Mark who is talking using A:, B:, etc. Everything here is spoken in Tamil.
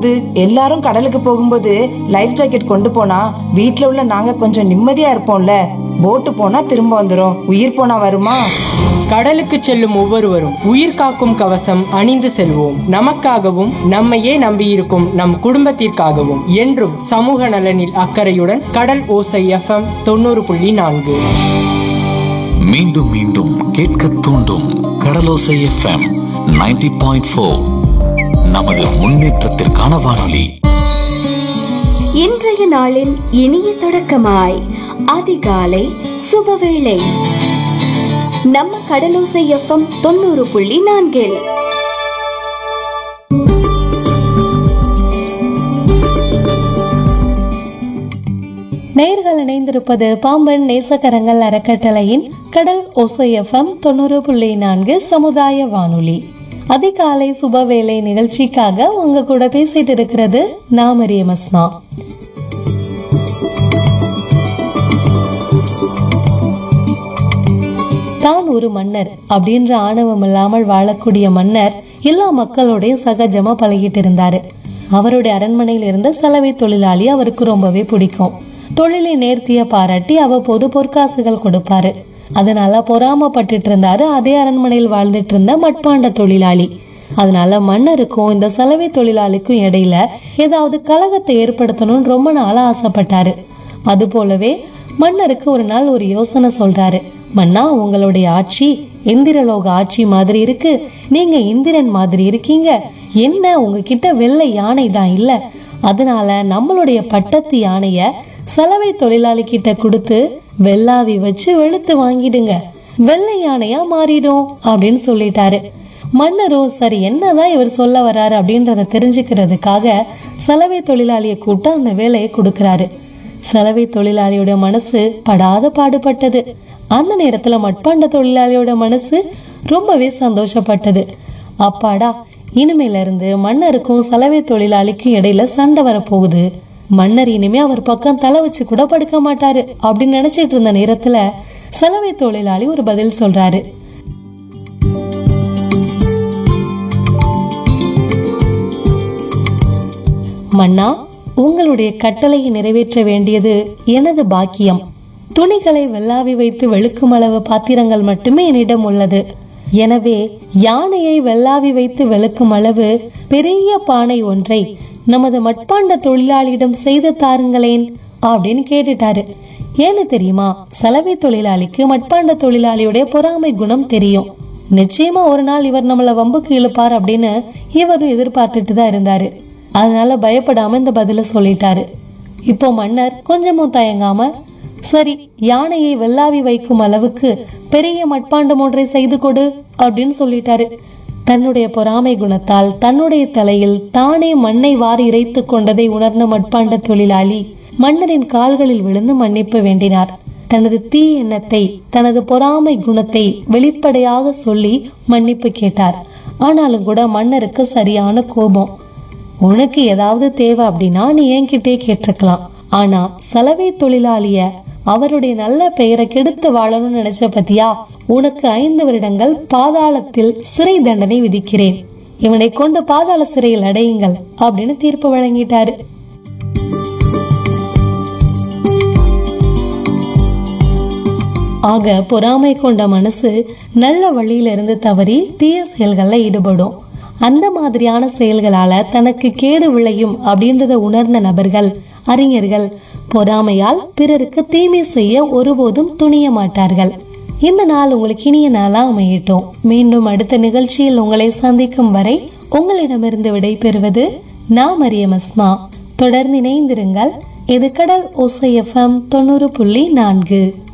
A: போகுது எல்லாரும் கடலுக்கு போகும்போது லைஃப் ஜாக்கெட் கொண்டு போனா வீட்ல உள்ள நாங்க கொஞ்சம் நிம்மதியா இருப்போம்ல போட்டு போனா திரும்ப வந்துரும் உயிர் போனா வருமா
B: கடலுக்கு செல்லும் ஒவ்வொருவரும் உயிர் காக்கும் கவசம் அணிந்து செல்வோம் நமக்காகவும் நம்மையே நம்பியிருக்கும் நம் குடும்பத்திற்காகவும் என்றும் சமூக நலனில் அக்கறையுடன் கடல் ஓசை எஃப்எம் தொண்ணூறு புள்ளி நான்கு
C: மீண்டும் மீண்டும் கேட்க தூண்டும் கடலோசை எஃப்எம் 90.4 பாயிண்ட் நமது முன்னேற்றத்திற்கான வானொலி
D: இன்றைய நாளின் இனிய தொடக்கமாய் அதிகாலை சுபவேளை நம்ம கடலோசை எஃப்எம் தொண்ணூறு புள்ளி நான்கில்
E: நேர்கள் இணைந்திருப்பது பாம்பன் நேசக்கரங்கள் அறக்கட்டளையின் கடல் ஒசைஎஃப்எம் தொண்ணூறு புள்ளி நான்கு சமுதாய வானொலி அதிகாலை சுபவேளை நிகழ்ச்சிக்காக உங்க கூட பேசிட்டு இருக்கிறது நான் மரியம் அஸ்மா தான் ஒரு மன்னர் அப்படின்ற ஆணவம் இல்லாமல் வாழக்கூடிய மன்னர் எல்லா மக்களோடையும் சகஜமா பழகிட்டு இருந்தாரு அவருடைய அரண்மனையில் இருந்த சலவை தொழிலாளி அவருக்கு ரொம்பவே பிடிக்கும் தொழிலை நேர்த்திய பாராட்டி அவ்வப்போது பொற்காசுகள் கொடுப்பாரு அதனால பொறாமப்பட்டுட்டு இருந்தாரு அதே அரண்மனையில் வாழ்ந்துட்டு இருந்த மட்பாண்ட தொழிலாளி அதனால மன்னருக்கும் இந்த சலவை தொழிலாளிக்கும் இடையில ஏதாவது கலகத்தை ஏற்படுத்தணும்னு ரொம்ப நாளா ஆசைப்பட்டாரு அது போலவே மன்னருக்கு ஒரு நாள் ஒரு யோசனை சொல்றாரு மன்னா உங்களுடைய ஆட்சி இந்திரலோக ஆட்சி மாதிரி இருக்கு நீங்க இந்திரன் மாதிரி இருக்கீங்க என்ன உங்ககிட்ட வெள்ளை யானை தான் இல்ல அதனால நம்மளுடைய பட்டத்து யானைய சலவை தொழிலாளி கிட்ட கொடுத்து வெள்ளாவி வச்சு வெளுத்து வாங்கிடுங்க வெள்ளை யானையா மாறிடும் அப்படின்னு சொல்லிட்டாரு மன்னரும் சரி என்னதான் இவர் சொல்ல வர்றாரு அப்படின்றத தெரிஞ்சுக்கிறதுக்காக சலவை தொழிலாளியை கூட்ட அந்த வேலையை கொடுக்கறாரு சலவை தொழிலாளியோட மனசு படாத பாடுபட்டது அந்த நேரத்துல மட்பாண்ட தொழிலாளியோட மனசு ரொம்பவே சந்தோஷப்பட்டது அப்பாடா இனிமேல இருந்து மன்னருக்கும் சலவை தொழிலாளிக்கும் இடையில சண்டை வரப்போகுது மன்னர் இனிமே அவர் பக்கம் தலை வச்சு கூட படுக்க மாட்டாரு அப்படின்னு நினைச்சிட்டு இருந்த நேரத்துல சலவை தொழிலாளி ஒரு பதில் சொல்றாரு மன்னா உங்களுடைய கட்டளையை நிறைவேற்ற வேண்டியது எனது பாக்கியம் துணிகளை வெள்ளாவி வைத்து வெளுக்கும் அளவு பாத்திரங்கள் மட்டுமே என்னிடம் உள்ளது எனவே யானையை வெள்ளாவி வைத்து வெளுக்கும் அளவு பெரிய பானை ஒன்றை நமது மட்பாண்ட தொழிலாளியிடம் செய்து தாருங்களேன் அப்படின்னு கேட்டுட்டாரு ஏன்னு தெரியுமா சலவை தொழிலாளிக்கு மட்பாண்ட தொழிலாளியுடைய பொறாமை குணம் தெரியும் நிச்சயமா ஒரு நாள் இவர் நம்மள வம்புக்கு இழுப்பார் அப்படின்னு இவரும் எதிர்பார்த்துட்டு தான் இருந்தாரு அதனால பயப்படாம இந்த பதில சொல்லிட்டாரு இப்போ மன்னர் கொஞ்சமும் தயங்காம சரி யானையை வெள்ளாவி வைக்கும் அளவுக்கு பெரிய மட்பாண்டம் ஒன்றை செய்து கொடு அப்படின்னு சொல்லிட்டாரு தன்னுடைய பொறாமை குணத்தால் தன்னுடைய தலையில் தானே மண்ணை வாரி இறைத்து கொண்டதை உணர்ந்த மட்பாண்ட தொழிலாளி மன்னரின் கால்களில் விழுந்து மன்னிப்பு வேண்டினார் தனது தீ எண்ணத்தை தனது பொறாமை குணத்தை வெளிப்படையாக சொல்லி மன்னிப்பு கேட்டார் ஆனாலும் கூட மன்னருக்கு சரியான கோபம் உனக்கு ஏதாவது தேவை அப்படின்னா நீ என்கிட்டே கேட்டிருக்கலாம் ஆனா சலவை தொழிலாளிய அவருடைய நல்ல பெயரை கெடுத்து வாழணும்னு நினைச்ச பத்தியா உனக்கு ஐந்து வருடங்கள் பாதாளத்தில் சிறை தண்டனை விதிக்கிறேன் இவனை கொண்டு பாதாள சிறையில் அடையுங்கள் அப்படின்னு தீர்ப்பு வழங்கிட்டாரு ஆக பொறாமை கொண்ட மனசு நல்ல வழியில இருந்து தவறி தீய செயல்கள்ல ஈடுபடும் அந்த மாதிரியான செயல்களால தனக்கு கேடு விளையும் அப்படின்றத உணர்ந்த நபர்கள் அறிஞர்கள் பொறாமையால் பிறருக்கு தீமை செய்ய ஒருபோதும் துணிய மாட்டார்கள் இந்த நாள் உங்களுக்கு இனிய நாளா அமையட்டும் மீண்டும் அடுத்த நிகழ்ச்சியில் உங்களை சந்திக்கும் வரை உங்களிடமிருந்து விடை பெறுவது நான் மரியம் அஸ்மா தொடர்ந்து இணைந்திருங்கள் இது கடல் ஓசை எஃப்எம் தொண்ணூறு புள்ளி நான்கு